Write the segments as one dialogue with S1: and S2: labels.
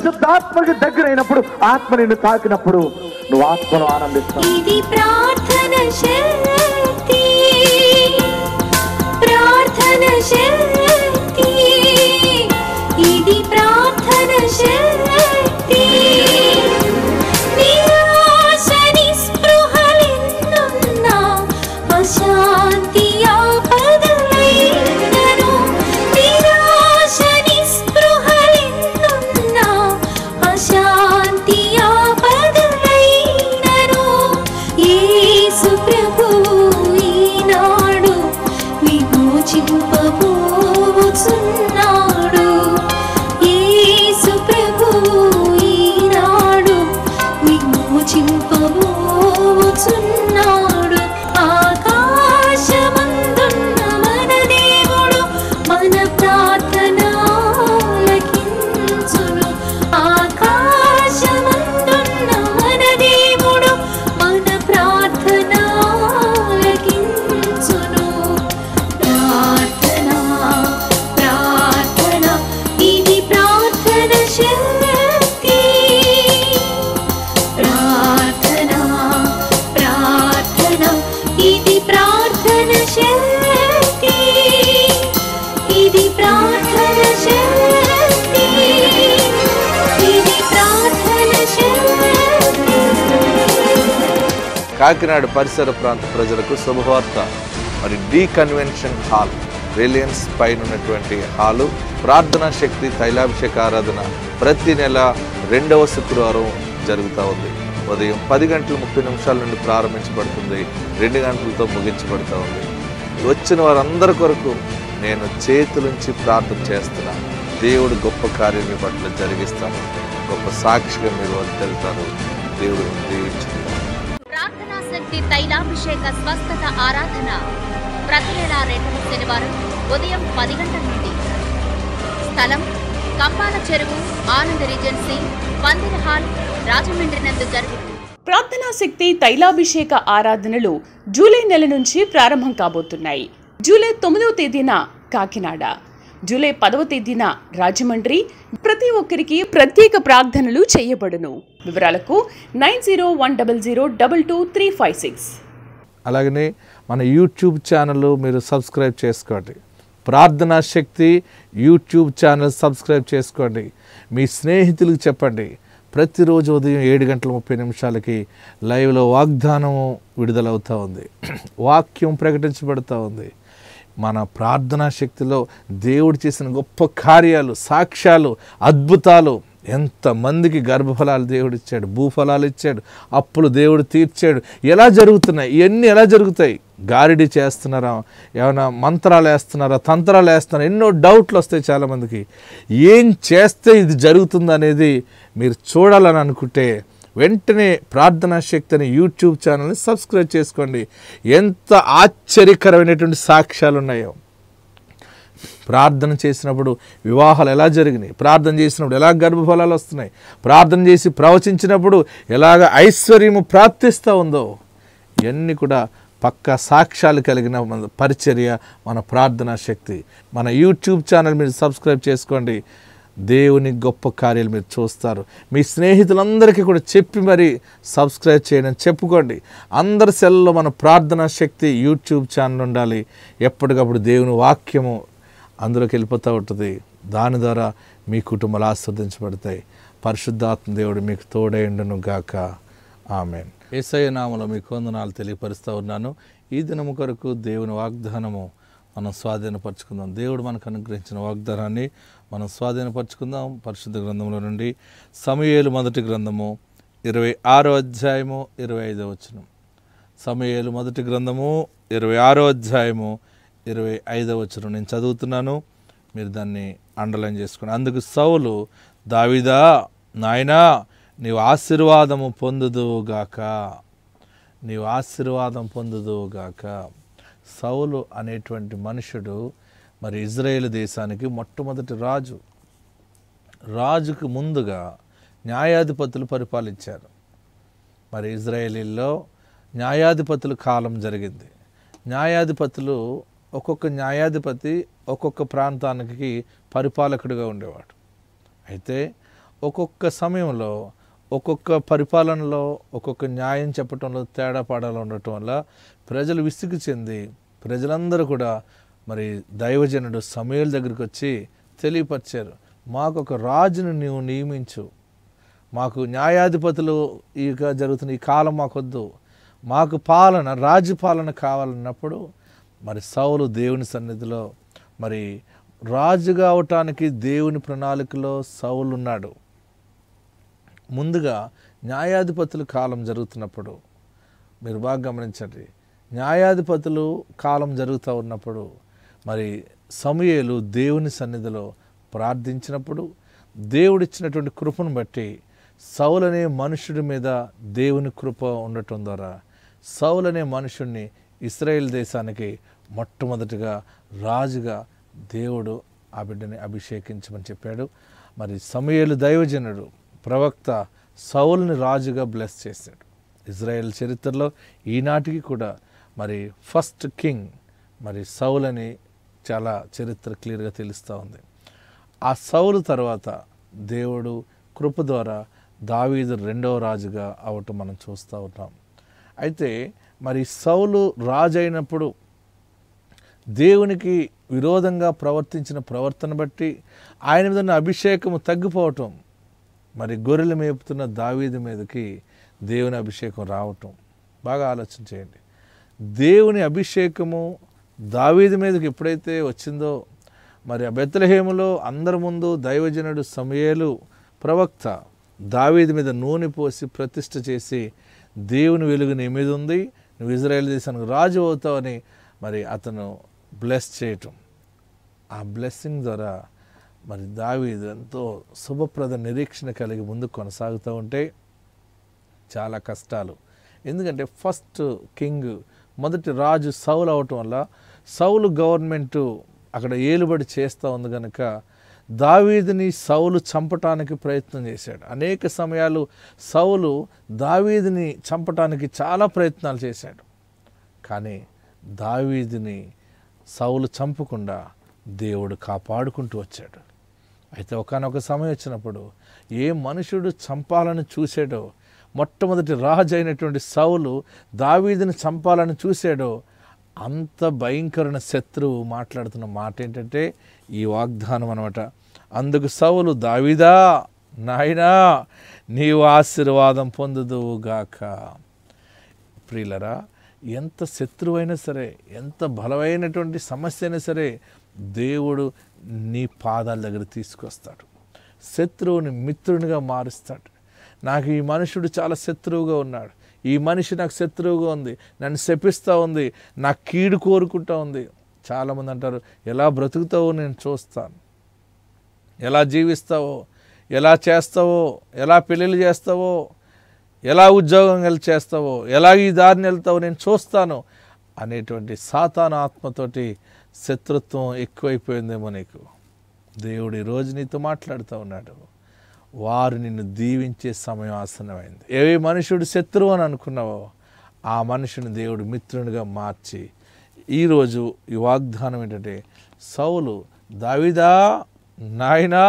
S1: పరిశుద్ధాత్మకి దగ్గరైనప్పుడు ఆత్మ నిన్ను తాకినప్పుడు నువ్వు ఆత్మను ఆనందిస్తావు
S2: ఇది ప్రార్థన శక్తి ప్రార్థన శక్తి ఇది ప్రార్థన శక్తి నిరాశ నిస్పృహలెన్నున్నా అశాంతి ఆపదలైనను నిరాశ నిస్పృహలెన్నున్నా అశాంతి ఆపదలైనను యేసు ప్రభువు ఈనాడు విమోచింపబోచున్నాడు యేసు ప్రభువు ఈనాడు విమోచింపబోచున్నాడు ఆకాశమందున్న మన దేవుడు మన ప్రార్థన ఆలకించును ఆకాశమందున్న మన దేవుడు మన ప్రార్థన ఆలకించును ప్రార్థన ప్రార్థన ఇది ప్రార్థన శక్తి ప్రార్థన ప్రార్థన ఇది ప్రార్థన శక్తి ఇది ప్రార్థన శక్తి ఇది ప్రార్థన శక్తి
S3: కాకినాడ పరిసర ప్రాంత ప్రజలకు శుభవార్త మరి డి కన్వెన్షన్ హాల్ రిలయన్స్ పైన ఉన్నటువంటి హాలు ప్రార్థనా శక్తి తైలాభిషేక ఆరాధన ప్రతి నెల రెండవ శుక్రవారం జరుగుతూ ఉంది ఉదయం పది గంటల ముప్పై నిమిషాల నుండి ప్రారంభించబడుతుంది రెండు గంటలతో ముగించబడుతూ ఉంది వచ్చిన వారందరి కొరకు నేను చేతులుంచి ప్రార్థన చేస్తున్నా దేవుడు గొప్ప కార్యం మీ పట్ల జరిగిస్తాను గొప్ప సాక్షిగా మీరు వెళ్తారు దేవుడు దీవించుకుంటారు
S4: ప్రార్థనా శక్తి తైలాభిషేక స్వస్థత ఆరాధన ప్రతి నెల రెండవ శనివారం ఉదయం పది గంటల నుండి స్థలం కంపాల చెరువు ఆనంద్ రీజెన్సీ పందిర హాల్ రాజమండ్రి నందు జరుగుతుంది
S5: ప్రార్థనా శక్తి తైలాభిషేక ఆరాధనలు జూలై నెల నుంచి ప్రారంభం కాబోతున్నాయి జూలై తొమ్మిదవ తేదీన కాకినాడ జూలై పదవ తేదీన రాజమండ్రి ప్రతి ఒక్కరికి ప్రత్యేక ప్రార్థనలు చేయబడును వివరాలకు nine zero one double zero double two three five six
S3: అలాగనే మన యూట్యూబ్ ఛానల్ మీరు సబ్స్క్రైబ్ చేసుకోండి ప్రార్థనా శక్తి యూట్యూబ్ ఛానల్ సబ్స్క్రైబ్ చేసుకోండి మీ స్నేహితులకు చెప్పండి ప్రతిరోజు ఉదయం ఏడు గంటల ముప్పై నిమిషాలకి లైవ్లో వాగ్దానం విడుదలవుతూ ఉంది వాక్యం ప్రకటించబడుతూ ఉంది మన ప్రార్థనా శక్తిలో దేవుడు చేసిన గొప్ప కార్యాలు సాక్ష్యాలు అద్భుతాలు ఎంతమందికి గర్భఫలాలు దేవుడు ఇచ్చాడు భూఫలాలు ఇచ్చాడు అప్పులు దేవుడు తీర్చాడు ఎలా జరుగుతున్నాయి ఇవన్నీ ఎలా జరుగుతాయి గారిడి చేస్తున్నారా ఏమైనా మంత్రాలు వేస్తున్నారా తంత్రాలు వేస్తున్నారా ఎన్నో డౌట్లు వస్తాయి చాలామందికి ఏం చేస్తే ఇది జరుగుతుంది అనేది మీరు చూడాలని అనుకుంటే వెంటనే ప్రార్థనా శక్తి అనే యూట్యూబ్ ఛానల్ని సబ్స్క్రైబ్ చేసుకోండి ఎంత ఆశ్చర్యకరమైనటువంటి సాక్ష్యాలు ఉన్నాయో ప్రార్థన చేసినప్పుడు వివాహాలు ఎలా జరిగినాయి ప్రార్థన చేసినప్పుడు ఎలా గర్భఫలాలు వస్తున్నాయి ప్రార్థన చేసి ప్రవచించినప్పుడు ఎలాగ ఐశ్వర్యము ప్రాప్తిస్తూ ఉందో ఇవన్నీ కూడా పక్క సాక్ష్యాలు కలిగిన మన పరిచర్య మన ప్రార్థనా శక్తి మన యూట్యూబ్ ఛానల్ మీరు సబ్స్క్రైబ్ చేసుకోండి దేవుని గొప్ప కార్యాలు మీరు చూస్తారు మీ స్నేహితులందరికీ కూడా చెప్పి మరి సబ్స్క్రైబ్ చేయడం చెప్పుకోండి అందరి సెల్లో మన ప్రార్థనా శక్తి యూట్యూబ్ ఛానల్ ఉండాలి ఎప్పటికప్పుడు దేవుని వాక్యము అందులోకి వెళ్ళిపోతూ ఉంటుంది దాని ద్వారా మీ కుటుంబాలు ఆస్వాదించబడతాయి పరిశుద్ధాత్మ దేవుడు మీకు తోడైండును గాక ఆమెన్ ఏసయ్య నామలో మీకు వందనాలు తెలియపరుస్తూ ఉన్నాను ఈ దినము కొరకు దేవుని వాగ్దానము మనం స్వాధీనపరచుకుందాం దేవుడు మనకు అనుగ్రహించిన వాగ్దానాన్ని మనం స్వాధీనపరచుకుందాం పరిశుద్ధ గ్రంథంలో నుండి సమయేలు మొదటి గ్రంథము ఇరవై ఆరో అధ్యాయము ఇరవై ఐదో వచనం సమయేలు మొదటి గ్రంథము ఇరవై ఆరో అధ్యాయము ఇరవై ఐదవ వచనం నేను చదువుతున్నాను మీరు దాన్ని అండర్లైన్ చేసుకోండి అందుకు సౌలు దావిదా నాయనా నీవు ఆశీర్వాదము పొందుదువుగాక నీవు ఆశీర్వాదం పొందుదువుగాక సౌలు అనేటువంటి మనుషుడు మరి ఇజ్రాయేల్ దేశానికి మొట్టమొదటి రాజు రాజుకు ముందుగా న్యాయాధిపతులు పరిపాలించారు మరి ఇజ్రాయేలీల్లో న్యాయాధిపతుల కాలం జరిగింది న్యాయాధిపతులు ఒక్కొక్క న్యాయాధిపతి ఒక్కొక్క ప్రాంతానికి పరిపాలకుడిగా ఉండేవాడు అయితే ఒక్కొక్క సమయంలో ఒక్కొక్క పరిపాలనలో ఒక్కొక్క న్యాయం చెప్పటంలో తేడా పాడాలు ఉండటం వల్ల ప్రజలు విసుగు చెంది ప్రజలందరూ కూడా మరి దైవజనుడు సమయాల దగ్గరికి వచ్చి తెలియపరిచారు మాకు ఒక రాజును నీవు నియమించు మాకు న్యాయాధిపతులు ఇక జరుగుతున్న ఈ కాలం మాకొద్దు మాకు పాలన రాజ్య పాలన కావాలన్నప్పుడు మరి సౌలు దేవుని సన్నిధిలో మరి రాజు కావటానికి దేవుని ప్రణాళికలో సౌలు ఉన్నాడు ముందుగా న్యాయాధిపతుల కాలం జరుగుతున్నప్పుడు మీరు బాగా గమనించండి న్యాయాధిపతులు కాలం జరుగుతూ ఉన్నప్పుడు మరి సమయలు దేవుని సన్నిధిలో ప్రార్థించినప్పుడు దేవుడిచ్చినటువంటి కృపను బట్టి సౌలు అనే మనుషుడి మీద దేవుని కృప ఉండటం ద్వారా సౌలు అనే మనుషుణ్ణి ఇస్రాయేల్ దేశానికి మొట్టమొదటిగా రాజుగా దేవుడు ఆ బిడ్డని అభిషేకించమని చెప్పాడు మరి సమయలు దైవజనుడు ప్రవక్త సౌల్ని రాజుగా బ్లెస్ చేశాడు ఇజ్రాయెల్ చరిత్రలో ఈనాటికి కూడా మరి ఫస్ట్ కింగ్ మరి సౌల్ అని చాలా చరిత్ర క్లియర్గా తెలుస్తూ ఉంది ఆ సౌలు తర్వాత దేవుడు కృప ద్వారా దావీదు రెండవ రాజుగా అవటం మనం చూస్తూ ఉంటాం అయితే మరి సౌలు రాజు అయినప్పుడు దేవునికి విరోధంగా ప్రవర్తించిన ప్రవర్తన బట్టి ఆయన మీద ఉన్న అభిషేకము తగ్గిపోవటం మరి గొర్రెలు మేపుతున్న దావీదు మీదకి దేవుని అభిషేకం రావటం బాగా ఆలోచన చేయండి దేవుని అభిషేకము దావీదు మీదకి ఎప్పుడైతే వచ్చిందో మరి ఆ బెత్తలహేములో అందరి ముందు దైవజనుడు సమయేలు ప్రవక్త దావీదు మీద నూనె పోసి ప్రతిష్ఠ చేసి దేవుని వెలుగు నీ మీద ఉంది నువ్వు ఇజ్రాయెల్ దేశానికి రాజు అవుతావని మరి అతను బ్లెస్ చేయటం ఆ బ్లెస్సింగ్ ద్వారా మరి దావీదు ఎంతో శుభప్రద నిరీక్షణ కలిగి ముందుకు కొనసాగుతూ ఉంటే చాలా కష్టాలు ఎందుకంటే ఫస్ట్ కింగ్ మొదటి రాజు సౌలు అవటం వల్ల సౌలు గవర్నమెంట్ అక్కడ ఏలుబడి చేస్తూ ఉంది కనుక దావీదుని సౌలు చంపటానికి ప్రయత్నం చేశాడు అనేక సమయాలు సౌలు దావీదుని చంపటానికి చాలా ప్రయత్నాలు చేశాడు కానీ దావీదుని సౌలు చంపకుండా దేవుడు కాపాడుకుంటూ వచ్చాడు అయితే ఒకనొక సమయం వచ్చినప్పుడు ఏ మనుషుడు చంపాలని చూసాడో మొట్టమొదటి రాజు అయినటువంటి సౌలు దావీదుని చంపాలని చూశాడో అంత భయంకరమైన శత్రువు మాట్లాడుతున్న మాట ఏంటంటే ఈ వాగ్దానం అనమాట అందుకు సౌలు దావీదా నాయనా నీవు ఆశీర్వాదం పొందుదువుగాక ప్రియులరా ఎంత శత్రువైనా సరే ఎంత బలమైనటువంటి సమస్య అయినా సరే దేవుడు నీ పాదాల దగ్గర తీసుకొస్తాడు శత్రువుని మిత్రునిగా మారుస్తాడు నాకు ఈ మనుషుడు చాలా శత్రువుగా ఉన్నాడు ఈ మనిషి నాకు శత్రువుగా ఉంది నన్ను శపిస్తూ ఉంది నా కీడు కోరుకుంటా ఉంది చాలామంది అంటారు ఎలా బ్రతుకుతావో నేను చూస్తాను ఎలా జీవిస్తావో ఎలా చేస్తావో ఎలా పెళ్ళిళ్ళు చేస్తావో ఎలా ఉద్యోగం వెళ్ళి చేస్తావో ఎలా ఈ దారిని వెళ్తావో నేను చూస్తాను అనేటువంటి సాతాన ఆత్మతోటి శత్రుత్వం ఎక్కువైపోయిందేమో నీకు దేవుడు ఈ రోజు నీతో మాట్లాడుతూ ఉన్నాడు వారు నిన్ను దీవించే సమయం ఆసనమైంది ఏ మనుషుడు శత్రువు అని అనుకున్నావో ఆ మనుషుని దేవుడు మిత్రునిగా మార్చి ఈరోజు ఈ వాగ్దానం ఏంటంటే సౌలు దావిదా నాయనా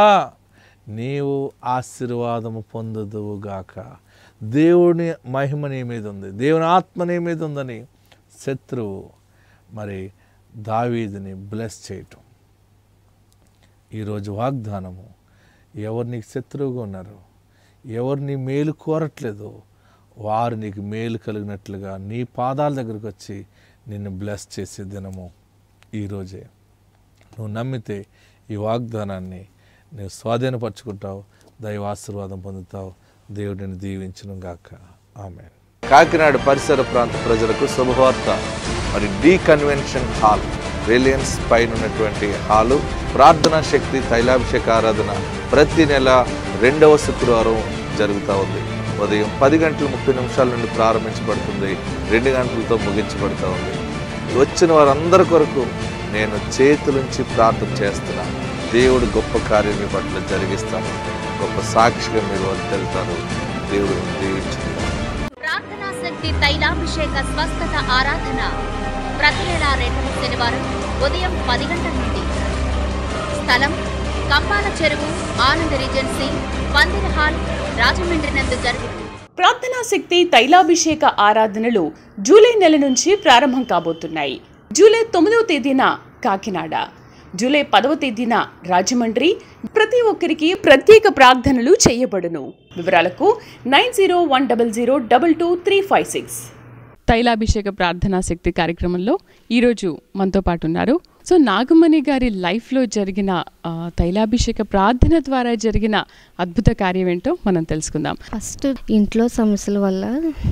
S3: నీవు ఆశీర్వాదము పొందుదువుగాక దేవుని మహిమ నీ మీద ఉంది దేవుని ఆత్మ నీ మీద ఉందని శత్రువు మరి దావీదుని బ్లెస్ చేయటం ఈరోజు వాగ్దానము ఎవరు నీకు శత్రువుగా ఉన్నారు ఎవరు నీ మేలు కోరట్లేదు వారు నీకు మేలు కలిగినట్లుగా నీ పాదాల దగ్గరకు వచ్చి నిన్ను బ్లెస్ చేసే దినము ఈరోజే నువ్వు నమ్మితే ఈ వాగ్దానాన్ని నువ్వు స్వాధీనపరచుకుంటావు దైవ ఆశీర్వాదం పొందుతావు దేవుడిని దీవించును గాక ఆమె కాకినాడ పరిసర ప్రాంత ప్రజలకు శుభవార్త మరి డి కన్వెన్షన్ హాల్ రిలయన్స్ పైన ఉన్నటువంటి హాలు ప్రార్థనా శక్తి తైలాభిషేక ఆరాధన ప్రతి నెల రెండవ శుక్రవారం జరుగుతూ ఉంది ఉదయం పది గంటల ముప్పై నిమిషాల నుండి ప్రారంభించబడుతుంది రెండు గంటలతో ముగించబడుతూ ఉంది వచ్చిన వారందరి కొరకు నేను చేతులుంచి ప్రార్థన చేస్తున్నా దేవుడు గొప్ప కార్యం మీ పట్ల జరిగిస్తాను గొప్ప సాక్షిగా మీరు వెళ్తారు దేవుడు దీవించుకుంటారు
S4: ప్రార్థనా శక్తి తైలాభిషేక స్వస్థత ఆరాధన ప్రతి నెల రెండవ శనివారం ఉదయం పది గంటల నుండి స్థలం కంపాల చెరువు ఆనంద్ రీజెన్సీ పందిర హాల్ రాజమండ్రి నందు జరుగుతుంది
S5: ప్రార్థనా శక్తి తైలాభిషేక ఆరాధనలు జూలై నెల నుంచి ప్రారంభం కాబోతున్నాయి జూలై తొమ్మిదవ తేదీన కాకినాడ జూలై పదవ తేదీన రాజమండ్రి ప్రతి ఒక్కరికి ప్రత్యేక ప్రార్థనలు చేయబడును వివరాలకు nine zero one double zero double two three five six తైలాభిషేక ప్రార్థనా శక్తి కార్యక్రమంలో ఈరోజు మనతో పాటు ఉన్నారు సో నాగమణి గారి లైఫ్లో జరిగిన ఆ, తైలాభిషేక ప్రార్థన ద్వారా జరిగిన అద్భుత కార్యం ఏంటో మనం తెలుసుకుందాం
S6: ఫస్ట్ ఇంట్లో సమస్యల వల్ల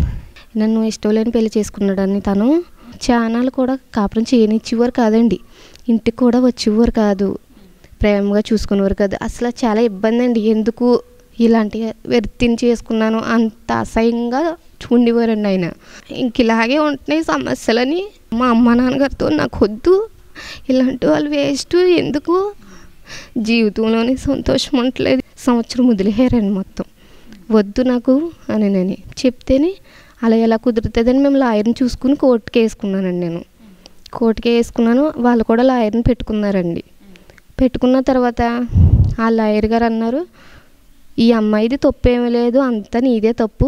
S6: నన్ను ఇష్టం లేని పెళ్లి చేసుకున్నాడని తను చానాలు కూడా కాపురం చేయనిచ్చేవారు కాదండి ఇంటికి కూడా వచ్చేవారు కాదు ప్రేమగా చూసుకునేవారు కాదు అసలు చాలా ఇబ్బంది అండి ఎందుకు ఇలాంటి వ్యక్తిని చేసుకున్నాను అంత అసహ్యంగా ఉండేవారండి ఆయన ఇంక ఇలాగే ఉంటున్నాయి సమస్యలని మా అమ్మ నాన్నగారితో నాకు వద్దు ఇలాంటి వాళ్ళు వేస్ట్ ఎందుకు జీవితంలోనే సంతోషం ఉండలేదు సంవత్సరం వదిలేయారండి మొత్తం వద్దు నాకు అని నేను చెప్తేనే అలా ఎలా కుదురుతుందని మేము లాయర్ని చూసుకుని కోర్టుకి వేసుకున్నానండి నేను కోర్టుకి వేసుకున్నాను వాళ్ళు కూడా లాయర్ని పెట్టుకున్నారండి పెట్టుకున్న తర్వాత ఆ లాయర్ గారు అన్నారు ఈ అమ్మాయిది తప్పు ఏమీ లేదు అంతా నీదే తప్పు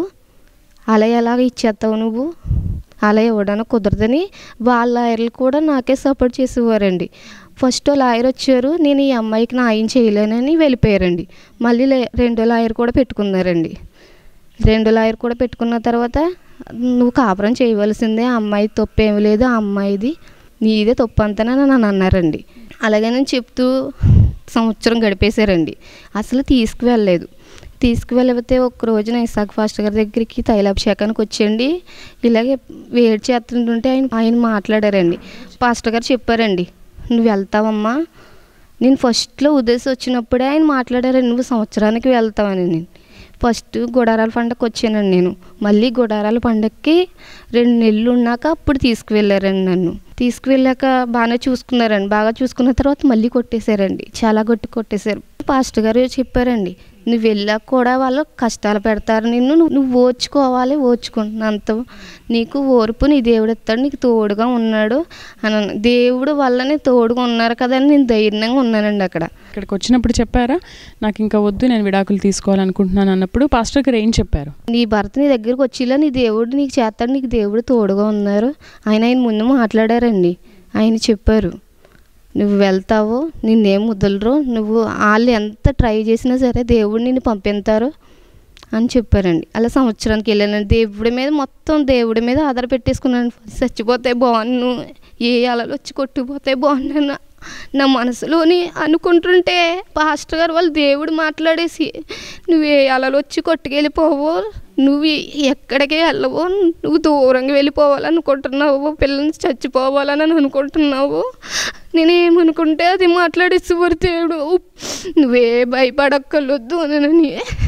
S6: అలా ఎలాగ ఇచ్చేస్తావు నువ్వు అలా ఇవ్వడానికి కుదరదని వాళ్ళ లాయర్లు కూడా నాకే సపోర్ట్ చేసేవారండి ఫస్ట్ లాయర్ వచ్చారు నేను ఈ అమ్మాయికి న్యాయం చేయలేనని వెళ్ళిపోయారండి మళ్ళీ లే- రెండో లాయర్ కూడా పెట్టుకున్నారండి రెండో లాయర్ కూడా పెట్టుకున్న తర్వాత నువ్వు కాపురం చేయవలసిందే ఆ అమ్మాయి తప్పు ఏమి లేదు ఆ అమ్మాయిది నీదే తప్పు అంతనే నన్ను అన్నారండి అలాగే నేను చెప్తూ సంవత్సరం గడిపేశారండి అసలు తీసుకువెళ్ళలేదు తీసుకువెళ్ళితే ఒక రోజున ఇసాక్ ఫాస్టర్ గారి దగ్గరికి తైలాభిషేకానికి వచ్చండి ఇలాగే వేడి చేస్తుంటుంటే ఆయన ఆయన మాట్లాడారండి పాస్టర్ గారు చెప్పారండి నువ్వు వెళ్తావమ్మా నేను ఫస్ట్లో ఉద్దేశం వచ్చినప్పుడే ఆయన మాట్లాడారండి నువ్వు సంవత్సరానికి వెళ్తావని నేను ఫస్ట్ గుడారాల పండగకి వచ్చానండి నేను మళ్ళీ గుడారాల పండగకి రెండు నెలలు ఉన్నాక అప్పుడు తీసుకువెళ్ళారండి నన్ను తీసుకువెళ్ళాక బాగానే చూసుకున్నారండి బాగా చూసుకున్న తర్వాత మళ్ళీ కొట్టేశారండి చాలా కొట్టి కొట్టేశారు పాస్టర్ గారు చెప్పారండి నువ్వు వెళ్ళాక కూడా వాళ్ళు కష్టాలు పెడతారు నిన్ను నువ్వు నువ్వు ఓర్చుకోవాలి ఓర్చుకుంటున్నంత నీకు ఓర్పు నీ దేవుడు ఇస్తాడు నీకు తోడుగా ఉన్నాడు అని అన్న- దేవుడు వల్లనే తోడుగా ఉన్నారు కదా అని నేను ధైర్యంగా ఉన్నానండి అక్కడ
S5: ఇక్కడికి వచ్చినప్పుడు చెప్పారా నాకు ఇంకా వద్దు నేను విడాకులు తీసుకోవాలనుకుంటున్నాను అన్నప్పుడు పాస్టర్ గారు ఏం చెప్పారు
S6: నీ భర్త నీ దగ్గరికి వచ్చేలా నీ దేవుడు నీకు చేస్తాడు నీకు దేవుడు తోడుగా ఉన్నారు ఆయన ఆయన ముందు మాట్లాడారండి ఆయన చెప్పారు నువ్వు వెళ్తావు నిన్నేం వదలరు నువ్వు వాళ్ళు ఎంత ట్రై చేసినా సరే దేవుడు నిన్ను పంపిస్తారు అని చెప్పారండి అలా సంవత్సరానికి వెళ్ళానండి దేవుడి మీద మొత్తం దేవుడి మీద ఆధార పెట్టేసుకున్నాను చచ్చిపోతే బాగున్ను ఏ అలలు వచ్చి కొట్టుకుపోతే బాగున్నాను నా మనసులోని అనుకుంటుంటే పాస్టర్ గారు వాళ్ళు దేవుడు మాట్లాడేసి నువ్వు ఏ అలలు వచ్చి కొట్టుకెళ్ళిపోవు నువ్వు ఎక్కడికి వెళ్ళవు నువ్వు దూరంగా వెళ్ళిపోవాలనుకుంటున్నావు పిల్లల్ని చచ్చిపోవాలని అనుకుంటున్నావు నేనేమనుకుంటే అది మాట్లాడేసేవారు దేవుడు నువ్వే భయపడక్కర్లొద్దు అని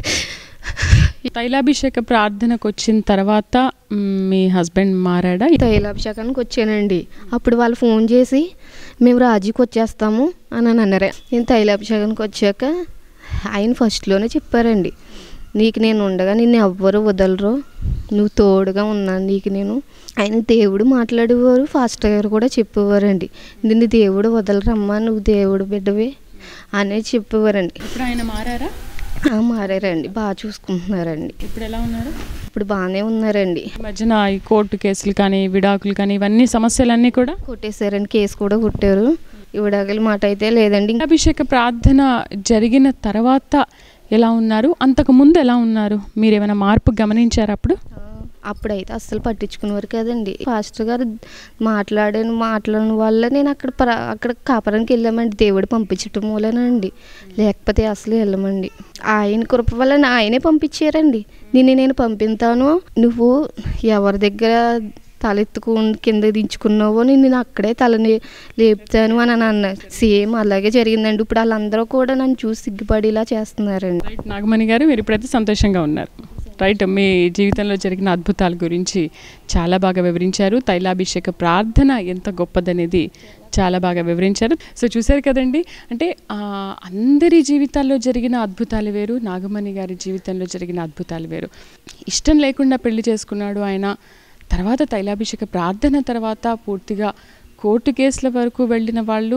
S5: తైలాభిషేక ప్రార్థనకు వచ్చిన తర్వాత మ్, మీ హస్బెండ్ మారాడా
S6: తైలాభిషేకానికి వచ్చానండి అప్పుడు వాళ్ళు ఫోన్ చేసి మేము రాజీకి వచ్చేస్తాము అని అని అన్నారు నేను తైలాభిషేకానికి వచ్చాక ఆయన ఫస్ట్లోనే చెప్పారండి నీకు నేను ఉండగా నిన్ను ఎవ్వరు వదలరు నువ్వు తోడుగా ఉన్నాను నీకు నేను ఆయన దేవుడు మాట్లాడేవారు ఫాస్టర్ గారు కూడా చెప్పేవారండి నిన్ను దేవుడు వదలరమ్మా నువ్వు దేవుడు బిడ్డవే అనేది చెప్పేవారండి
S5: ఇప్పుడు ఆయన మారారా
S6: ఆ, మారారండి బాగా చూసుకుంటున్నారండి
S5: ఇప్పుడు ఎలా ఉన్నారు
S6: ఇప్పుడు బాగానే ఉన్నారండి
S5: ఈ మధ్యన ఈ కోర్టు కేసులు కానీ విడాకులు కానీ ఇవన్నీ సమస్యలన్నీ కూడా
S6: కొట్టేశారండి కేసు కూడా కొట్టారు ఇవిడాగల మాట అయితే లేదండి ఇంకా
S5: అభిషేక ప్రార్థన జరిగిన తర్వాత ఎలా ఉన్నారు అంతకు ముందు ఎలా ఉన్నారు మీరు ఏమైనా మార్పు గమనించారా అప్పుడు
S6: అప్పుడైతే అస్సలు పట్టించుకునేవారు కదండి పాస్టర్ గారు మాట్లాడిన మాట్లాడిన వల్ల నేను అక్కడ ప్ర- అక్కడ కాపురానికి వెళ్ళామండి దేవుడు పంపించటం మూలనండి లేకపోతే అసలు వెళ్ళమండి ఆయన కృప వల్ల నా- ఆయనే పంపించారండి నిన్ను నేను పంపిస్తాను నువ్వు ఎవరి దగ్గర తలెత్తుకు కింద దించుకున్నావో నేను నేను అక్కడే తలని లేపుతాను అని అని అన్నారు సేమ్ అలాగే జరిగిందండి ఇప్పుడు వాళ్ళందరూ కూడా నన్ను చూసి సిగ్గుపడేలా చేస్తున్నారండి
S5: రైట్ నాగమణి గారు మీరు ఇప్పుడైతే సంతోషంగా ఉన్నారు రైట్ మీ జీవితంలో జరిగిన అద్భుతాల గురించి చాలా బాగా వివరించారు తైలాభిషేక ప్రార్థన ఎంత గొప్పదనేది చాలా బాగా వివరించారు సో చూశారు కదండి అంటే ఆ, అందరి జీవితాల్లో జరిగిన అద్భుతాలు వేరు నాగమణి గారి జీవితంలో జరిగిన అద్భుతాలు వేరు ఇష్టం లేకుండా పెళ్లి చేసుకున్నాడు ఆయన తర్వాత తైలాభిషేక ప్రార్థన తర్వాత పూర్తిగా కోర్టు కేసుల వరకు వెళ్ళిన వాళ్ళు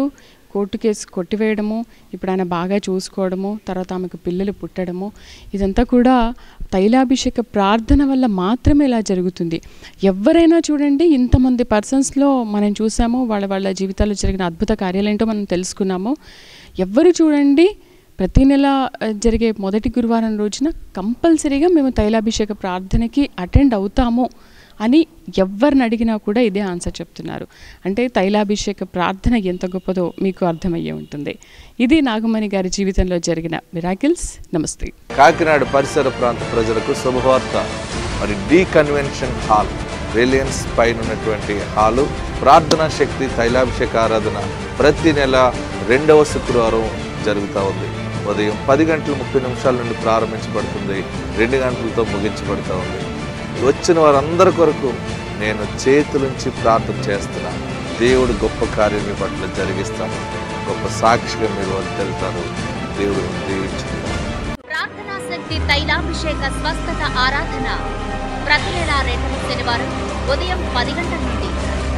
S7: కోర్టు కేసు కొట్టివేయడము ఇప్పుడు ఆయన బాగా చూసుకోవడము తర్వాత ఆమెకు పిల్లలు పుట్టడము ఇదంతా కూడా తైలాభిషేక ప్రార్థన వల్ల మాత్రమే ఇలా జరుగుతుంది ఎవరైనా చూడండి ఇంతమంది పర్సన్స్లో మనం చూసాము వాళ్ళ వాళ్ళ జీవితాల్లో జరిగిన అద్భుత కార్యాలేంటో మనం తెలుసుకున్నాము ఎవ్వరు చూడండి ప్రతి నెల ఆ, జరిగే మొదటి గురువారం రోజున కంపల్సరీగా మేము తైలాభిషేక ప్రార్థనకి అటెండ్ అవుతాము అని ఎవరిని అడిగినా కూడా ఇదే ఆన్సర్ చెప్తున్నారు అంటే తైలాభిషేక ప్రార్థన ఎంత గొప్పదో మీకు అర్థమయ్యే ఉంటుంది ఇది నాగమణి గారి జీవితంలో జరిగిన మిరాకిల్స్ నమస్తే
S3: కాకినాడ పరిసర ప్రాంత ప్రజలకు శుభవార్త మరి డి కన్వెన్షన్ హాల్ రిలయన్స్ పైన ఉన్నటువంటి హాలు ప్రార్థనా శక్తి తైలాభిషేక ఆరాధన ప్రతి నెల రెండవ శుక్రవారం జరుగుతూ ఉంది ఉదయం పది గంటల ముప్పై నిమిషాల నుండి ప్రారంభించబడుతుంది రెండు గంటలతో ముగించబడుతూ ఉంది వచ్చిన వారందరి కొరకు నేను చేతులుంచి ప్రార్థన చేస్తున్నా దేవుడు గొప్ప కార్యం మీ పట్ల జరిగిస్తాను గొప్ప సాక్షిగా మీరు వెళ్తారు దేవుడు దీవించుకుంటారు
S4: ప్రార్థనా శక్తి తైలాభిషేక స్వస్థత ఆరాధన ప్రతి నెల రెండవ శనివారం ఉదయం పది గంటల నుండి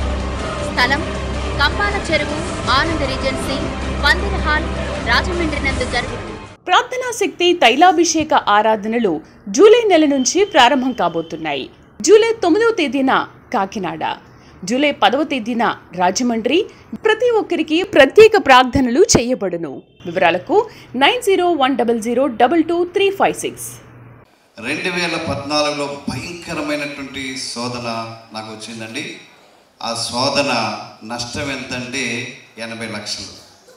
S4: స్థలం కంపాల చెరువు ఆనంద్ రీజెన్సీ పందిర హాల్ రాజమండ్రి నందు జరుగుతుంది
S5: ప్రార్థనా శక్తి తైలాభిషేక ఆరాధనలు జూలై నెల నుంచి ప్రారంభం కాబోతున్నాయి జూలై తొమ్మిదవ తేదీన కాకినాడ జూలై పదవ తేదీన రాజమండ్రి ప్రతి ఒక్కరికి ప్రత్యేక ప్రార్థనలు చేయబడును వివరాలకు nine zero one double zero double two three five six
S8: రెండు వేల పద్నాలుగులో భయంకరమైనటువంటి శోధన నాకు వచ్చిందండి ఆ శోధన నష్టం ఎంతంటే ఎనభై లక్షలు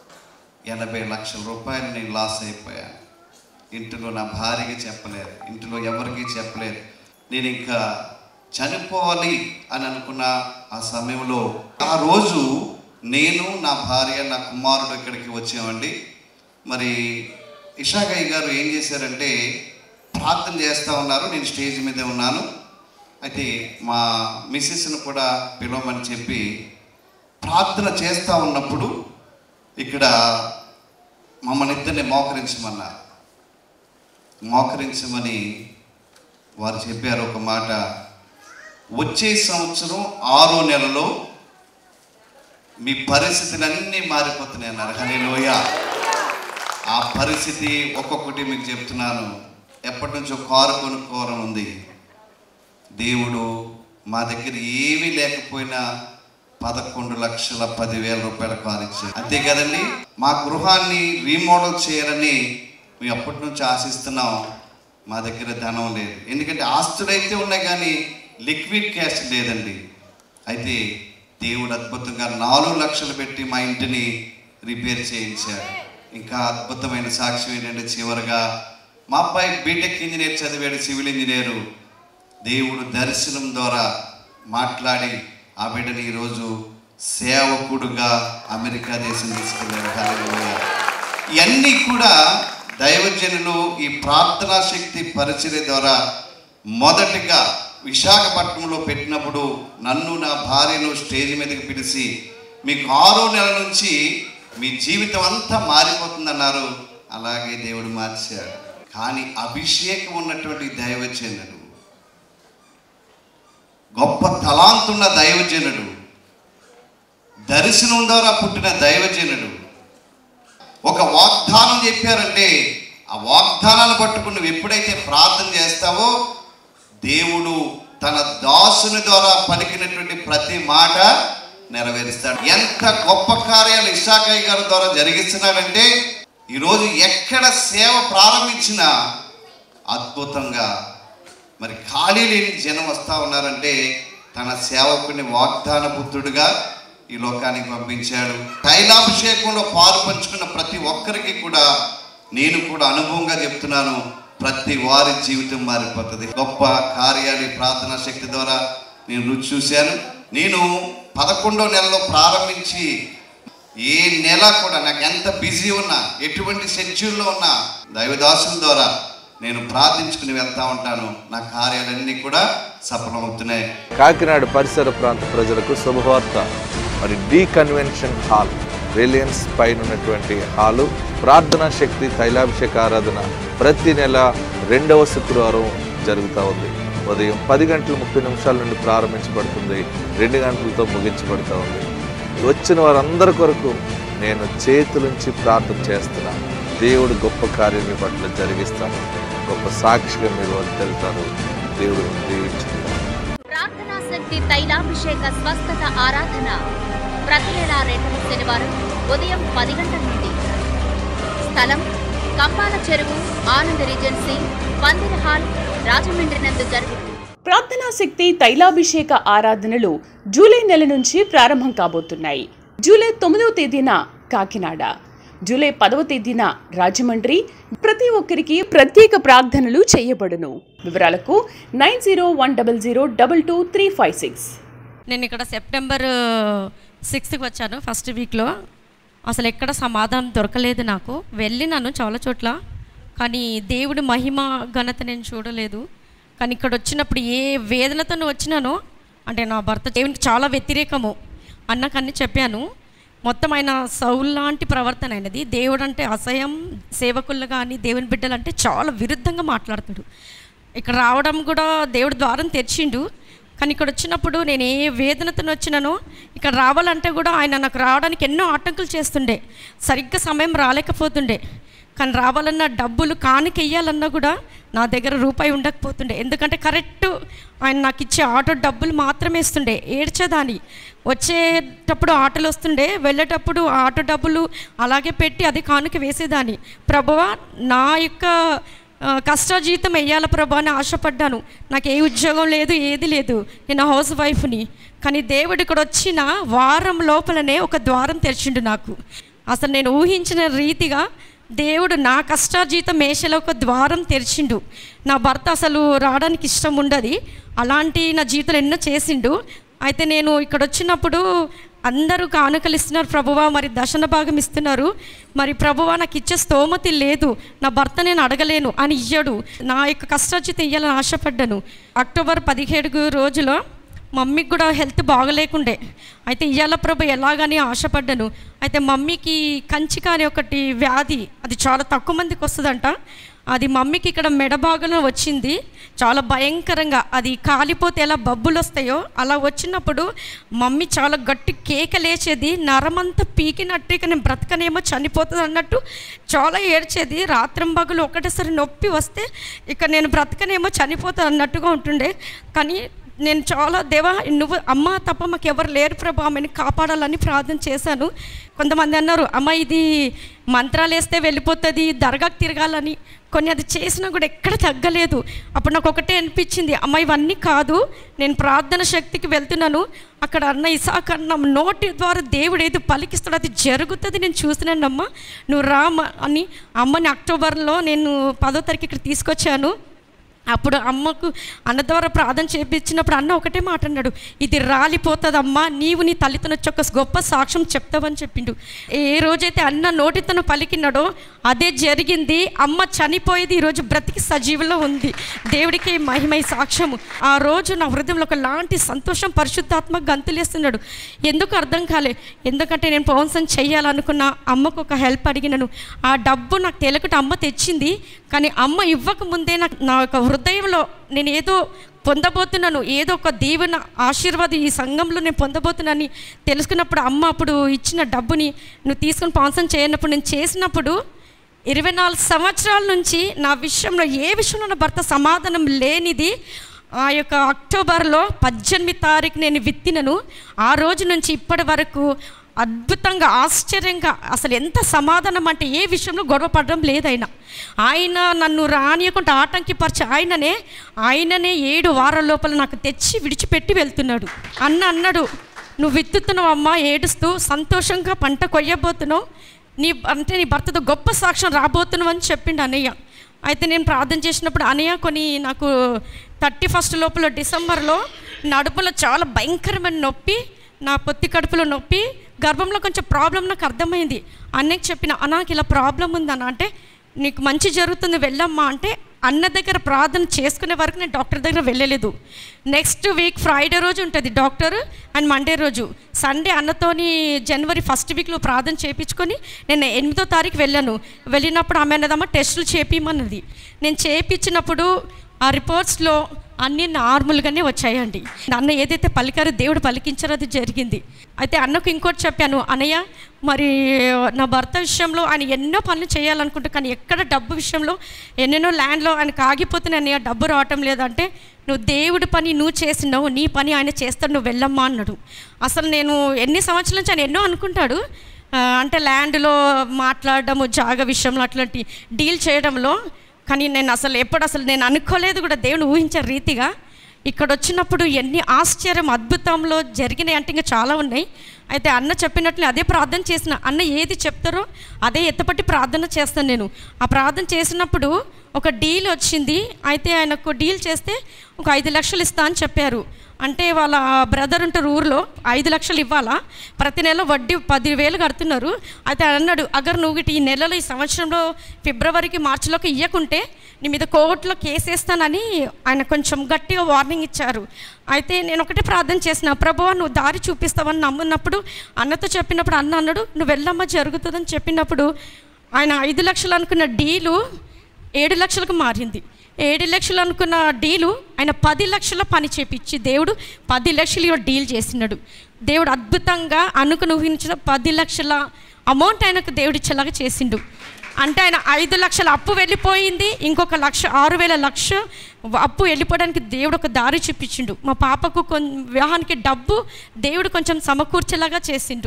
S8: ఎనభై లక్షల రూపాయలు నేను లాస్ అయిపోయాను ఇంటిలో నా భార్యకి చెప్పలేదు ఇంటిలో ఎవరికి చెప్పలేదు నేను ఇంకా చనిపోవాలి అని అనుకున్న ఆ సమయంలో ఆ రోజు నేను నా భార్య నా కుమారుడు ఇక్కడికి వచ్చామండి మరి ఇషాగయ్య గారు ఏం చేశారంటే ప్రార్థన చేస్తూ ఉన్నారు నేను స్టేజ్ మీద ఉన్నాను అయితే మా మిస్సెస్ను కూడా పిలవమని చెప్పి ప్రార్థన చేస్తూ ఉన్నప్పుడు ఇక్కడ మమ్మల్ని ఇద్దరిని మోకరించమన్నారు మోకరించమని వారు చెప్పారు ఒక మాట వచ్చే సంవత్సరం ఆరో నెలలో మీ పరిస్థితులన్నీ మారిపోతున్నాయి అన్నారు హలోయ ఆ పరిస్థితి ఒక్కొక్కటి మీకు చెప్తున్నాను ఎప్పటి నుంచో కారు కొనుక్కోవడం ఉంది దేవుడు మా దగ్గర ఏమీ లేకపోయినా పదకొండు లక్షల పదివేల రూపాయల కారు ఇచ్చారు అంతే కదండి మా గృహాన్ని రీమోడల్ చేయాలని మేము అప్పటి నుంచి ఆశిస్తున్నాం మా దగ్గర ధనం లేదు ఎందుకంటే ఆస్తులైతే ఉన్నాయి కానీ లిక్విడ్ క్యాష్ లేదండి అయితే దేవుడు అద్భుతంగా నాలుగు లక్షలు పెట్టి మా ఇంటిని రిపేర్ చేయించారు ఇంకా అద్భుతమైన సాక్ష్యం ఏంటంటే చివరిగా మా అబ్బాయి బీటెక్ ఇంజనీర్ చదివాడు సివిల్ ఇంజనీరు దేవుడు దర్శనం ద్వారా మాట్లాడి ఆ బిడ్డని ఈరోజు సేవకుడుగా అమెరికా దేశం తీసుకెళ్ళారు హల్లెలూయా. ఇవన్నీ కూడా దైవజనులు ఈ ప్రార్థనా శక్తి పరిచర్య ద్వారా మొదటిగా విశాఖపట్నంలో పెట్టినప్పుడు నన్ను నా భార్యను స్టేజ్ మీదకి పిలిచి మీకు ఆరో నెల నుంచి మీ జీవితం అంతా మారిపోతుందన్నారు అలాగే దేవుడు మార్చాడు కానీ అభిషేకం ఉన్నటువంటి దైవజనుడు గొప్ప తలాంతున్న దైవజనుడు దర్శనం ద్వారా పుట్టిన దైవజనుడు ఒక వాగ్దానం చెప్పారంటే ఆ వాగ్దానాన్ని పట్టుకుని నువ్వు ఎప్పుడైతే ప్రార్థన చేస్తావో దేవుడు తన దాసుని ద్వారా పలికినటువంటి ప్రతి మాట నెరవేరుస్తాడు ఎంత గొప్ప కార్యాలు ఇషాకయ్య గారి ద్వారా జరిగిస్తున్నాడంటే ఈరోజు ఎక్కడ సేవ ప్రారంభించినా అద్భుతంగా మరి ఖాళీ లేని జనం వస్తూ ఉన్నారంటే తన సేవకుని వాగ్దాన పుత్రుడిగా ఈ లోకానికి పంపించాడు తైలాభిషేకంలో పాలు పంచుకున్న ప్రతి ఒక్కరికి కూడా నేను కూడా అనుభవంగా చెప్తున్నాను ప్రతి వారి జీవితం మారిపోతుంది గొప్ప కార్యాలు ఈ ప్రార్థనా శక్తి ద్వారా నేను రుచి చూశాను నేను పదకొండో నెలలో ప్రారంభించి ఏ నెల కూడా నాకు ఎంత బిజీ ఉన్నా ఎటువంటి షెడ్యూల్లో ఉన్నా దైవదాసుల ద్వారా నేను ప్రార్థించుకుని వెళ్తా ఉంటాను నా కార్యాలన్నీ కూడా సఫలమవుతున్నాయి
S3: కాకినాడ పరిసర ప్రాంత ప్రజలకు శుభవార్త మరి డి కన్వెన్షన్ హాల్ రిలయన్స్ పైన ఉన్నటువంటి హాలు ప్రార్థనా శక్తి తైలాభిషేక ఆరాధన ప్రతి నెల రెండవ శుక్రవారం జరుగుతూ ఉంది ఉదయం పది గంటల ముప్పై నిమిషాల నుండి ప్రారంభించబడుతుంది రెండు గంటలతో ముగించబడుతూ ఉంది వచ్చిన వారందరి కొరకు నేను చేతులుంచి ప్రార్థన చేస్తున్నాను దేవుడు గొప్ప కార్యం మీ పట్ల జరిగిస్తాను గొప్ప సాక్షిగా మీరు వెళ్తారు దేవుడు దీవించుకుంటారు
S4: ప్రార్థనా శక్తి తైలాభిషేక స్వస్థత ఆరాధన ప్రతి నెల రెండవ శనివారం ఉదయం పది గంటల నుండి స్థలం కంపాల చెరువు ఆనంద్ రిజెన్సీ పందిర హాల్ రాజమండ్రి నందు జరుగుతుంది
S5: ప్రార్థనా శక్తి తైలాభిషేక ఆరాధనలు జూలై నెల నుంచి ప్రారంభం కాబోతున్నాయి జూలై తొమ్మిదవ తేదీన కాకినాడ జూలై పదవ తేదీన రాజమండ్రి ప్రతి ఒక్కరికి ప్రత్యేక ప్రార్థనలు చేయబడును వివరాలకు nine zero one double zero double two three five six
S9: నేను ఇక్కడ సెప్టెంబర్ సిక్స్త్కి వచ్చాను ఫస్ట్ వీక్లో అసలు ఎక్కడ సమాధానం దొరకలేదు నాకు వెళ్ళినాను చాలా చోట్ల కానీ దేవుడి మహిమ ఘనత నేను చూడలేదు కానీ ఇక్కడ వచ్చినప్పుడు ఏ వేదనతో వచ్చినానో అంటే నా భర్త దేవునికి చాలా వ్యతిరేకము అన్నకన్నీ చెప్పాను మొత్తం ఆయన సౌల్ లాంటి ప్రవర్తన అయినది దేవుడు అంటే అసహ్యం సేవకులు కానీ దేవుని బిడ్డలు అంటే చాలా విరుద్ధంగా మాట్లాడతాడు ఇక్కడ రావడం కూడా దేవుడి ద్వారం తెరిచిండు కానీ ఇక్కడ వచ్చినప్పుడు నేను ఏ వేదనతో వచ్చినానో ఇక్కడ రావాలంటే కూడా ఆయన నాకు రావడానికి ఎన్నో ఆటంకులు చేస్తుండే సరిగ్గా సమయం రాలేకపోతుండే కానీ రావాలన్న డబ్బులు కానుక వెయ్యాలన్నా కూడా నా దగ్గర రూపాయి ఉండకపోతుండే ఎందుకంటే కరెక్ట్ ఆయన నాకు ఇచ్చే ఆటో డబ్బులు మాత్రమే ఇస్తుండే ఏడ్చేదాన్ని వచ్చేటప్పుడు ఆటోలు వస్తుండే వెళ్ళేటప్పుడు ఆ ఆటో డబ్బులు అలాగే పెట్టి అది కానుక వేసేదాన్ని ప్రభువా నా యొక్క ఆ, కష్టజీతం వెయ్యాల ప్రభా అని ఆశపడ్డాను నాకు ఏ ఉద్యోగం లేదు ఏది లేదు నేను హౌస్ వైఫ్ని కానీ దేవుడు ఇక్కడ వచ్చిన వారం లోపలనే ఒక ద్వారం తెరిచిండు నాకు అసలు నేను ఊహించిన రీతిగా దేవుడు నా కష్టార్జితం మేషలో ఒక ద్వారం తెరిచిండు నా భర్త అసలు రావడానికి ఇష్టం ఉండదు అలాంటి నా జీవితంలో ఎన్నో చేసిండు అయితే నేను ఇక్కడ వచ్చినప్పుడు అందరూ కానుకలు ఇస్తున్నారు ప్రభువా మరి దశన భాగం ఇస్తున్నారు మరి ప్రభువా నాకు ఇచ్చే స్తోమతి లేదు నా భర్త నేను అడగలేను అని ఇయ్యడు నా యొక్క కష్టార్జితం ఇయ్యాలని ఆశపడ్డాను అక్టోబర్ పదిహేడు రోజులో మమ్మీకి కూడా హెల్త్ బాగలేకుండే అయితే ఇయ్యాల ప్రభు ఎలాగని ఆశపడ్డాను అయితే మమ్మీకి కంచిక అనే ఒకటి వ్యాధి అది చాలా తక్కువ మందికి వస్తుందంట అది మమ్మీకి ఇక్కడ మెడ భాగంలో వచ్చింది చాలా భయంకరంగా అది కాలిపోతే ఎలా బబ్బులు వస్తాయో అలా వచ్చినప్పుడు మమ్మీ చాలా గట్టి కేక లేచేది నరమంతా పీకినట్టు ఇక నేను బ్రతకనేమో చనిపోతుంది అన్నట్టు చాలా ఏడ్చేది రాత్రింబగలు ఒకటేసారి నొప్పి వస్తే ఇక నేను బ్రతకనేమో చనిపోతాను అన్నట్టుగా ఉంటుండే కానీ నేను చాలా దేవా నువ్వు అమ్మ తప్ప మాకు ఎవరు లేరు ప్రభు ఆమెను కాపాడాలని ప్రార్థన చేశాను కొంతమంది అన్నారు అమ్మ ఇది మంత్రాలు వేస్తే వెళ్ళిపోతుంది దర్గాకు తిరగాలని కొన్ని అది చేసినా కూడా ఎక్కడ తగ్గలేదు అప్పుడు నాకు ఒకటే అనిపించింది అమ్మ ఇవన్నీ కాదు నేను ప్రార్థన శక్తికి వెళ్తున్నాను అక్కడ అన్న ఇసాక్ అన్న నోటి ద్వారా దేవుడు ఏది పలికిస్తాడో అది జరుగుతుంది నేను చూసినానమ్మా నువ్వు రామ అని అమ్మని అక్టోబర్లో నేను పదో తారీఖు ఇక్కడ తీసుకొచ్చాను అప్పుడు అమ్మకు అన్న ద్వారా ప్రార్థన చేపించినప్పుడు అన్న ఒకటే మాట అన్నాడు ఇది రాలిపోతుందమ్మా నీవు నీ తల్లితో వచ్చి ఒక గొప్ప సాక్ష్యం చెప్తావని చెప్పిండు ఏ రోజైతే అన్న నోటితోను పలికినాడో అదే జరిగింది అమ్మ చనిపోయేది ఈరోజు బ్రతికి సజీవులో ఉంది దేవుడికి మహిమై సాక్ష్యము ఆ రోజు నా హృదయంలో ఒక లాంటి సంతోషం పరిశుద్ధాత్మ గంతులేస్తున్నాడు ఎందుకు అర్థం కాలే ఎందుకంటే నేను పవన్సం చెయ్యాలనుకున్న అమ్మకు ఒక హెల్ప్ అడిగినాను ఆ డబ్బు నాకు తెలియకుండా అమ్మ తెచ్చింది కానీ అమ్మ ఇవ్వక ముందే నాకు నా యొక్క హృదయంలో నేను ఏదో పొందబోతున్నాను ఏదో ఒక దీవెన ఆశీర్వాదం ఈ సంఘంలో నేను పొందబోతున్నానని తెలుసుకున్నప్పుడు అమ్మ అప్పుడు ఇచ్చిన డబ్బుని నువ్వు తీసుకుని పాన్సం చేయనప్పుడు నేను చేసినప్పుడు ఇరవై నాలుగు సంవత్సరాల నుంచి నా విషయంలో ఏ విషయంలో నా భర్త సమాధానం లేనిది ఆ యొక్క అక్టోబర్లో పద్దెనిమిది తారీఖు నేను విత్తినను ఆ రోజు నుంచి ఇప్పటి వరకు అద్భుతంగా ఆశ్చర్యంగా అసలు ఎంత సమాధానం అంటే ఏ విషయంలో గొడవ పడడం లేదు ఆయన ఆయన నన్ను రానియకుండా ఆటంకిపరిచి ఆయననే ఆయననే ఏడు వారాల లోపల నాకు తెచ్చి విడిచిపెట్టి వెళ్తున్నాడు అన్న అన్నాడు నువ్వు విత్తుతున్నావు అమ్మా ఏడుస్తూ సంతోషంగా పంట కొయ్యబోతున్నావు నీ అంటే నీ భర్తతో గొప్ప సాక్ష్యం రాబోతున్నావు అని చెప్పిండు అన్నయ్య అయితే నేను ప్రార్థన చేసినప్పుడు అనయ్య కొన్ని నాకు థర్టీ ఫస్ట్ లోపల డిసెంబర్లో నడుపులో చాలా భయంకరమైన నొప్పి నా పొత్తి కడుపులో నొప్పి గర్భంలో కొంచెం ప్రాబ్లం నాకు అర్థమైంది అన్నయ్యకి చెప్పిన నాకు ఇలా ప్రాబ్లం ఉందన్న అంటే నీకు మంచి జరుగుతుంది వెళ్ళమ్మా అంటే అన్న దగ్గర ప్రార్థన చేసుకునే వరకు నేను డాక్టర్ దగ్గర వెళ్ళలేదు నెక్స్ట్ వీక్ ఫ్రైడే రోజు ఉంటుంది డాక్టర్ అండ్ మండే రోజు సండే అన్నతోని జనవరి ఫస్ట్ వీక్లో ప్రార్థన చేయించుకొని నేను ఎనిమిదో తారీఖు వెళ్ళాను వెళ్ళినప్పుడు ఆమె అన్నదమ్మ టెస్టులు చేపించమన్నది నేను చేయించినప్పుడు ఆ రిపోర్ట్స్లో అన్నీ నార్మల్గానే వచ్చాయండి అన్న ఏదైతే పలికారో దేవుడు పలికించారో అది జరిగింది అయితే అన్నకు ఇంకోటి చెప్పాను అన్నయ్య మరి నా భర్త విషయంలో ఆయన ఎన్నో పనులు చేయాలనుకుంటా కానీ ఎక్కడ డబ్బు విషయంలో ఎన్నెన్నో ల్యాండ్లో ఆయనకు ఆగిపోతున్న అన్నయ్య డబ్బు రావటం లేదంటే నువ్వు దేవుడి పని నువ్వు చేసినావు నీ పని ఆయన చేస్తాడు నువ్వు వెళ్ళమ్మా అన్నాడు అసలు నేను ఎన్ని సంవత్సరాల నుంచి ఆయన ఎన్నో అనుకుంటాడు ఆ, అంటే ల్యాండ్లో మాట్లాడడము జాగ విషయంలో అట్లాంటి డీల్ చేయడంలో కానీ నేను అసలు ఎప్పుడు అసలు నేను అనుకోలేదు కూడా దేవుని ఊహించే రీతిగా ఇక్కడ వచ్చినప్పుడు ఎన్ని ఆశ్చర్యం అద్భుతంలో జరిగినాయి అంటే ఇంకా చాలా ఉన్నాయి అయితే అన్న చెప్పినట్లు అదే ప్రార్థన చేసిన అన్న ఏది చెప్తారో అదే ఎత్తపట్టి ప్రార్థన చేస్తాను నేను ఆ ప్రార్థన చేసినప్పుడు ఒక డీల్ వచ్చింది అయితే ఆయనకు డీల్ చేస్తే ఒక ఐదు లక్షలు ఇస్తా అని చెప్పారు అంటే వాళ్ళ బ్రదర్ ఉంటారు ఊర్లో ఐదు లక్షలు ఇవ్వాలా ప్రతి నెల వడ్డీ పదివేలు కడుతున్నారు అయితే ఆయన అన్నాడు అగర్ నువ్వు ఇటు ఈ నెలలో ఈ సంవత్సరంలో ఫిబ్రవరికి మార్చిలోకి ఇవ్వకుంటే నీ మీద కోర్టులో కేసు వేస్తానని ఆయన కొంచెం గట్టిగా వార్నింగ్ ఇచ్చారు అయితే నేను ఒకటే ప్రార్థన చేసిన ప్రభువా నువ్వు దారి చూపిస్తావని నమ్మున్నప్పుడు అన్నతో చెప్పినప్పుడు అన్న అన్నాడు నువ్వు వెళ్ళమ్మా జరుగుతుందని చెప్పినప్పుడు ఆయన ఐదు లక్షలు అనుకున్న డీలు ఏడు లక్షలకు మారింది ఏడు లక్షలు అనుకున్న డీలు ఆయన పది లక్షల పని చేపించి దేవుడు పది లక్షలు డీల్ చేసినాడు దేవుడు అద్భుతంగా అనుకుని ఊహించిన పది లక్షల అమౌంట్ ఆయనకు దేవుడు ఇచ్చేలాగా చేసిండు అంటే ఆయన ఐదు లక్షల అప్పు వెళ్ళిపోయింది ఇంకొక లక్ష ఆరు వేల లక్ష అప్పు వెళ్ళిపోవడానికి దేవుడు ఒక దారి చూపించిండు మా పాపకు కొన్ వివాహానికి డబ్బు దేవుడు కొంచెం సమకూర్చేలాగా చేసిండు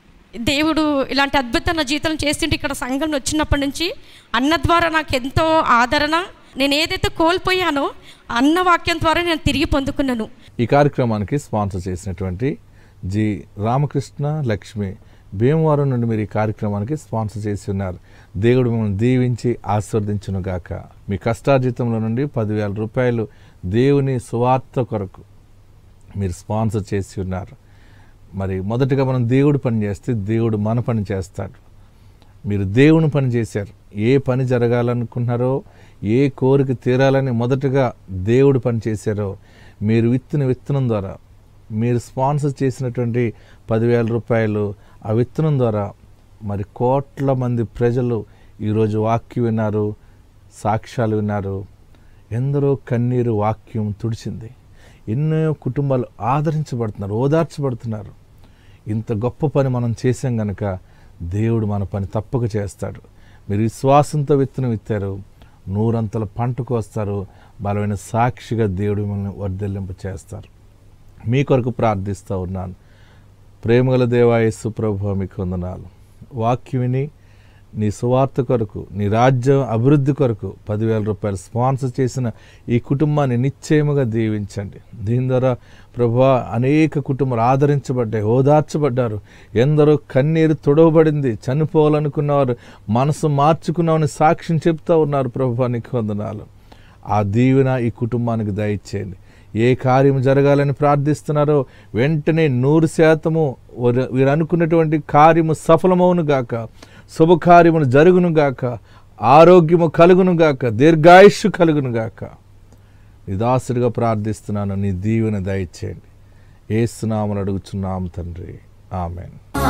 S9: దేవుడు ఇలాంటి అద్భుత నా జీవితం చేస్తుంటే ఇక్కడ సంఘం వచ్చినప్పటి నుంచి అన్న ద్వారా నాకు ఎంతో ఆదరణ నేను ఏదైతే కోల్పోయానో అన్న వాక్యం ద్వారా నేను తిరిగి పొందుకున్నాను
S3: ఈ కార్యక్రమానికి స్పాన్సర్ చేసినటువంటి జి రామకృష్ణ లక్ష్మి భీమవరం నుండి మీరు ఈ కార్యక్రమానికి స్పాన్సర్ చేసి ఉన్నారు దేవుడు మిమ్మల్ని దీవించి ఆశీర్వదించును గాక మీ కష్టార్జితంలో నుండి పదివేల రూపాయలు దేవుని సువార్త కొరకు మీరు స్పాన్సర్ చేసి ఉన్నారు మరి మొదటగా మనం దేవుడు పని చేస్తే దేవుడు మన పని చేస్తాడు మీరు దేవుని పని చేశారు ఏ పని జరగాలనుకున్నారో ఏ కోరిక తీరాలని మొదటగా దేవుడు పని చేశారో మీరు విత్తిన విత్తనం ద్వారా మీరు స్పాన్సర్ చేసినటువంటి పదివేల రూపాయలు ఆ విత్తనం ద్వారా మరి కోట్ల మంది ప్రజలు ఈరోజు వాక్యం విన్నారు సాక్ష్యాలు విన్నారు ఎందరో కన్నీరు వాక్యం తుడిచింది ఎన్నో కుటుంబాలు ఆదరించబడుతున్నారు ఓదార్చబడుతున్నారు ఇంత గొప్ప పని మనం చేసాం గనక దేవుడు మన పని తప్పక చేస్తాడు మీరు విశ్వాసంతో విత్తనం విత్తారు నూరంతల పంటకు వస్తారు బలమైన సాక్షిగా దేవుడు మిమ్మల్ని వర్ధిల్లింప చేస్తారు మీ కొరకు ప్రార్థిస్తూ ఉన్నాను ప్రేమగల దేవాయస్సు ప్రభు మీకు వందనాలు వాక్యం విని నీ సువార్త కొరకు నీ రాజ్యం అభివృద్ధి కొరకు పదివేల రూపాయలు స్పాన్సర్ చేసిన ఈ కుటుంబాన్ని నిశ్చయముగా దీవించండి దీని ద్వారా ప్రభా అనేక కుటుంబాలు ఆదరించబడ్డాయి ఓదార్చబడ్డారు ఎందరో కన్నీరు తొడవబడింది చనిపోవాలనుకున్నవారు మనసు మార్చుకున్నామని సాక్ష్యం చెప్తా ఉన్నారు ప్రభా నీకు వందనాలు ఆ దీవెన ఈ కుటుంబానికి దయచేయండి ఏ కార్యం జరగాలని ప్రార్థిస్తున్నారో వెంటనే నూరు శాతము వారు- వీరు అనుకున్నటువంటి కార్యము సఫలమవును గాక శుభకార్యములు జరుగును గాక ఆరోగ్యము కలుగును గాక దీర్ఘాయుష్షు కలుగును గాక నిదాసుడిగా ప్రార్థిస్తున్నాను నీ దీవెన దయచేయండి ఏసునామని అడుగుచున్నాము తండ్రి ఆమెన్